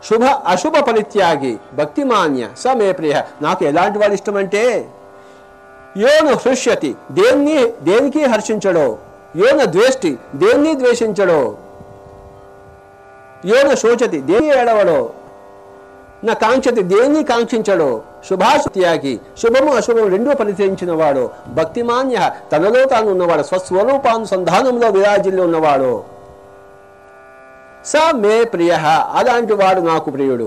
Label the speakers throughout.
Speaker 1: శుభ అశుభ పరిత్యాగి భక్తిమాన్య స మే ప్రియ నాకు ఎలాంటి వాడు ఇష్టమంటే యోన హృష్యతి దేన్ని దేనికి హర్షించడో యోన ద్వేష్టి దేన్ని ద్వేషించడో యోన శోచతి దేని ఏడవడో నా కాంక్షతి దేన్ని కాంక్షించడో శుభాశుత్యాగి శుభము అశుభము రెండూ పరిచయించిన వాడు భక్తిమాన్య తనలో తాను ఉన్నవాడు స్వస్వరూపానుసంధానంలో విరాజిల్లి ఉన్నవాడు స మే ప్రియ అలాంటి వాడు నాకు ప్రియుడు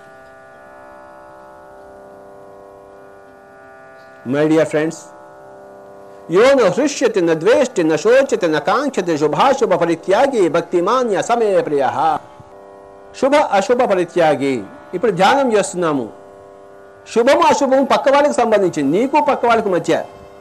Speaker 1: మై డియర్ ఫ్రెండ్స్ యో న హృష్యతి న ద్వేష్టి న శోచతి న కాంక్షతి శుభాశుభ పరిత్యాగి భక్తిమాన్య సమే ప్రియ శుభ అశుభ పరిత్యాగి ఇప్పుడు ధ్యానం చేస్తున్నాము శుభము అశుభము పక్క వాళ్ళకి సంబంధించింది నీకు పక్క వాళ్ళకి మధ్య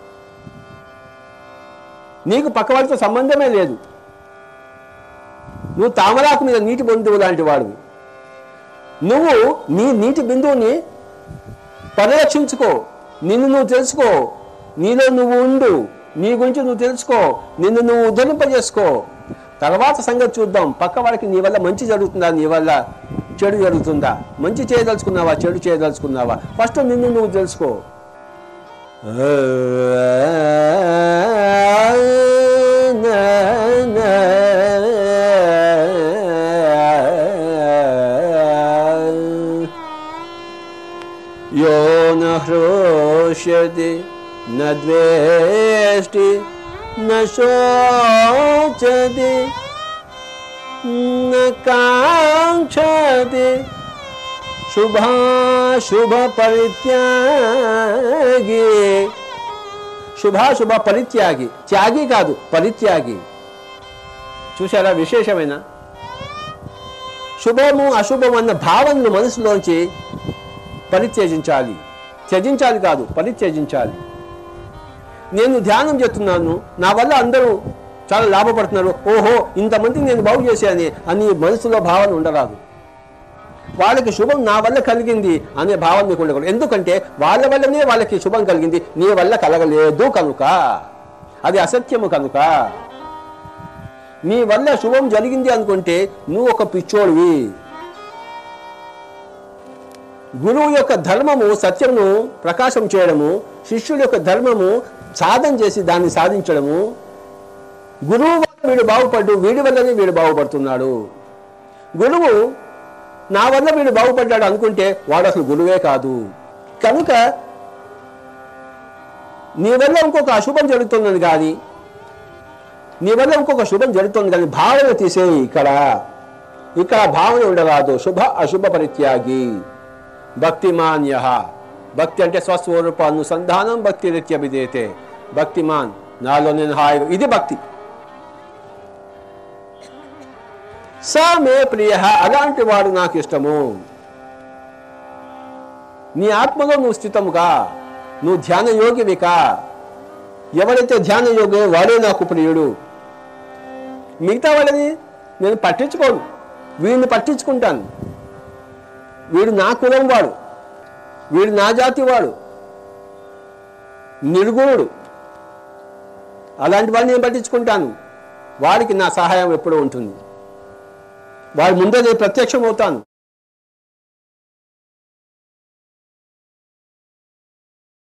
Speaker 1: నీకు పక్క వాళ్ళతో సంబంధమే లేదు నువ్వు తామరాకు మీద నీటి బిందువు లాంటి వాడివి నువ్వు నీ నీటి బిందువుని పరిరక్షించుకో నిన్ను నువ్వు తెలుసుకో నీలో నువ్వు ఉండు నీ గురించి నువ్వు తెలుసుకో నిన్ను నువ్వు ఉద్ధరింపజేసుకో తర్వాత సంగతి చూద్దాం పక్క వాడికి నీ వల్ల మంచి జరుగుతుందా నీ వల్ల చెడు జరుగుతుందా మంచి చేయదలుచుకున్నావా చెడు చేయదలుచుకున్నావా ఫస్ట్ నిన్ను నువ్వు తెలుసుకో यो न हृष्यति न द्वेष्टि न शोचति न काङ्क्षति శుభాశుభ పరిత్యాగి శుభాశుభ పరిత్యాగి త్యాగి కాదు పరిత్యాగి చూసారా విశేషమైన శుభము అశుభం అన్న భావనను మనసులోంచి పరిత్యజించాలి త్యజించాలి కాదు పరిత్యజించాలి నేను ధ్యానం చేస్తున్నాను నా వల్ల అందరూ చాలా లాభపడుతున్నారు ఓహో ఇంతమందిని నేను బాగు చేశాను అని మనసులో భావన ఉండరాదు వాళ్ళకి శుభం నా వల్ల కలిగింది అనే భావన నీకు ఉండకూడదు ఎందుకంటే వాళ్ళ వల్లనే వాళ్ళకి శుభం కలిగింది నీ వల్ల కలగలేదు కనుక అది అసత్యము కనుక నీ వల్ల శుభం జరిగింది అనుకుంటే నువ్వు ఒక పిచ్చోడివి గురువు యొక్క ధర్మము సత్యమును ప్రకాశం చేయడము శిష్యుడి యొక్క ధర్మము సాధన చేసి దాన్ని సాధించడము గురువు వల్ల వీడు బాగుపడ్డు వీడి వల్లనే వీడు బాగుపడుతున్నాడు గురువు నా వల్ల వీడు బాగుపడ్డాడు అనుకుంటే వాడు అసలు గురువే కాదు కనుక నీ వల్ల ఇంకొక అశుభం జరుగుతుందని కానీ నీ వల్ల ఇంకొక శుభం జరుగుతుంది కానీ భావన తీసేయి ఇక్కడ ఇక్కడ భావన ఉండరాదు శుభ అశుభ పరిత్యాగి భక్తిమాన్య భక్తి అంటే స్వస్వరూప అనుసంధానం భక్తి రీత్య విధేతే భక్తిమాన్ నాలో నేను హాయి ఇది భక్తి స మే ప్రియ అలాంటి వాడు నాకు ఇష్టము నీ ఆత్మలో నువ్వు స్థితముగా నువ్వు ధ్యాన యోగివికా ఎవరైతే ధ్యాన యోగి వాడే నాకు ప్రియుడు మిగతా వాళ్ళని నేను పట్టించుకోను వీడిని పట్టించుకుంటాను వీడు నా కులం వాడు వీడు నా జాతి వాడు నిర్గుణుడు అలాంటి వాడిని నేను పట్టించుకుంటాను వాడికి నా సహాయం ఎప్పుడూ ఉంటుంది వాడి ముందే నేను ప్రత్యక్షం అవుతాను